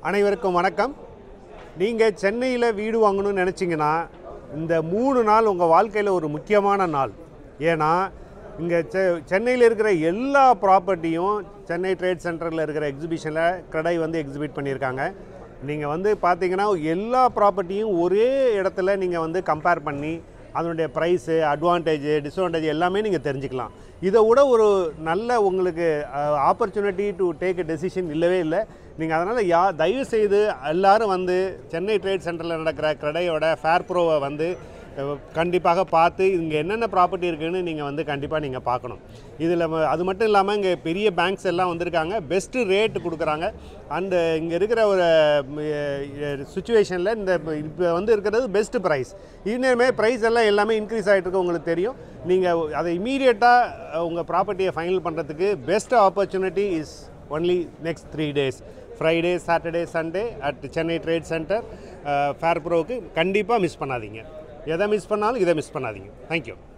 அனைவருக்கும் வணக்கம் நீங்கள் சென்னையில் வீடு வாங்கணும்னு நினச்சிங்கன்னா இந்த மூணு நாள் உங்கள் வாழ்க்கையில் ஒரு முக்கியமான நாள் ஏன்னா இங்கே செ சென்னையில் இருக்கிற எல்லா ப்ராப்பர்ட்டியும் சென்னை ட்ரேட் சென்டரில் இருக்கிற எக்ஸிபிஷனில் கடை வந்து எக்ஸிபிட் பண்ணியிருக்காங்க நீங்கள் வந்து பார்த்தீங்கன்னா எல்லா ப்ராப்பர்ட்டியும் ஒரே இடத்துல நீங்கள் வந்து கம்பேர் பண்ணி அதனுடைய ப்ரைஸு அட்வான்டேஜ் டிஸ்அட்வான்டேஜ் எல்லாமே நீங்கள் தெரிஞ்சுக்கலாம் இதை விட ஒரு நல்ல உங்களுக்கு opportunity to take a decision இல்லவே இல்லை நீங்கள் அதனால் யா தயவு செய்து எல்லாரும் வந்து சென்னை ட்ரேட் சென்டரில் நடக்கிற கடையோட ஃபேர் ப்ரோவை வந்து அஹ், கண்டிப்பாக பார்த்து இங்கே என்னென்ன ப்ராப்பர்ட்டி இருக்குன்னு நீங்கள் வந்து கண்டிப்பாக நீங்கள் பார்க்கணும் இதில் அது மட்டும் இல்லாமல் இங்கே பெரிய பேங்க்ஸ் எல்லாம் வந்திருக்காங்க பெஸ்ட்டு ரேட் கொடுக்குறாங்க அண்டு இங்கே இருக்கிற ஒரு சுச்சுவேஷனில் இந்த இப்போ வந்து இருக்கிறது பெஸ்ட்டு ப்ரைஸ் இன்னுமே ப்ரைஸ் எல்லாம் எல்லாமே இன்க்ரீஸ் ஆகிட்டு இருக்கு உங்களுக்கு தெரியும் நீங்கள் அதை இமீடியட்டாக உங்கள் ப்ராப்பர்ட்டியை ஃபைனல் பண்ணுறதுக்கு best opportunity is only next three days Friday Saturday Sunday at Chennai Trade Centre fair ப்ரோவுக்கு கண்டிப்பாக மிஸ் பண்ணாதீங்க எதை மிஸ் பண்ணாலும் இதை மிஸ் பண்ணாதீங்க தேங்க்யூ